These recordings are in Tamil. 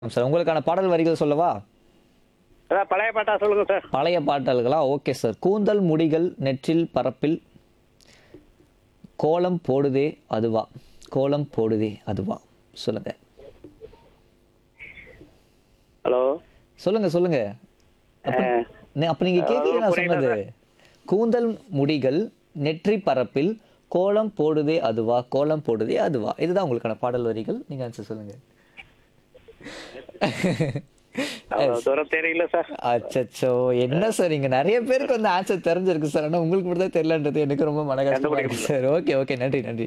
சார் உங்களுக்கான பாடல் வரிகள் சொல்லவா அதான் பழைய பாட்டா சொல்லுங்க சார் பழைய பாடல்களா ஓகே சார் கூந்தல் முடிகள் நெற்றில் பரப்பில் கோலம் போடுதே அதுவா கோலம் போடுதே அதுவா சொல்லுங்க ஹலோ சொல்லுங்க சொல்லுங்க அப்ப நீ- அப்ப நீங்க கேட்கல நான் புரியல சொன்னது கூந்தல் முடிகள் நெற்றி பரப்பில் கோலம் போடுதே அதுவா கோலம் போடுதே அதுவா இதுதான் உங்களுக்கான பாடல் வரிகள் நீங்க ஆன்சர் சொல்லுங்க அவ்வளவு தூரம் தெரியல சார் அச்சச்சோ என்ன சார் இங்க நிறைய பேருக்கு வந்து ஆன்சர் தெரிஞ்சிருக்கு சார் ஆனா உங்களுக்கு மட்டும் தான் தெரியலன்றது எனக்கு ரொம்ப மன கஷ்டமா இருக்கு சார் ஓகே ஓகே நன்றி நன்றி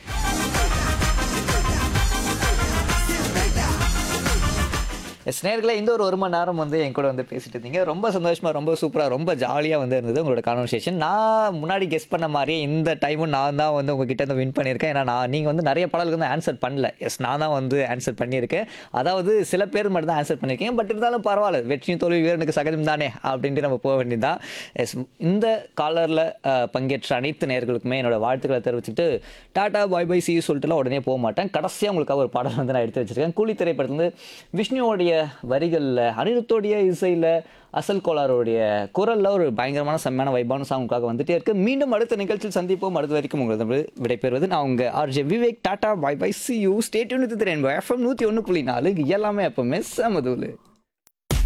எஸ் நேர்களே இந்த ஒரு ஒரு மணி நேரம் வந்து என் கூட வந்து பேசிட்டு இருந்தீங்க ரொம்ப சந்தோஷமா ரொம்ப சூப்பரா ரொம்ப ஜாலியா வந்து இருந்தது உங்களோட கான்வர்சேஷன் நான் முன்னாடி கெஸ் பண்ண மாதிரியே இந்த டைமும் நான் தான் வந்து உங்ககிட்ட இருந்து வின் பண்ணியிருக்கேன் ஏன்னா நான் நீங்க வந்து நிறைய பாடலுக்கு வந்து ஆன்சர் பண்ணல எஸ் நான் தான் வந்து ஆன்சர் பண்ணியிருக்கேன் அதாவது சில பேர் மட்டும் தான் ஆன்சர் பண்ணியிருக்கேன் பட் இருந்தாலும் பரவாயில்ல வெற்றியும் தோல்வி வீரனுக்கு சகஜம் தானே அப்படின்ட்டு நம்ம போக வேண்டியதுதான் எஸ் இந்த காலரில் பங்கேற்ற அனைத்து நேயர்களுக்குமே என்னோட வாழ்த்துக்களை தெரிவிச்சுட்டு டாடா பாய் பை சி சொல்லிட்டுலாம் உடனே போக மாட்டேன் கடைசியாக உங்களுக்காக ஒரு பாடல் வந்து நான் எடுத்து வச்சிருக்கேன் கூலி திரைப்படத்துல இருந்து விஷ்ணுவோடைய வரிகளில் அனிருத்தோடைய இசையில் அசல் கோளாரோடைய குரலில் ஒரு பயங்கரமான செம்மையான வைபான சாங்குக்காக வந்துட்டே இருக்கு மீண்டும் அடுத்த நிகழ்ச்சியில் சந்திப்போம் அடுத்த வரைக்கும் உங்களது விடைபெறுவது நான் உங்க RJ Vivek tata bye bye see you stay யூனித்து திறன் எஃப்எம் நூற்றி ஒன்று புள்ளி நாலு எல்லாமே எப்பவுமே சமதூலு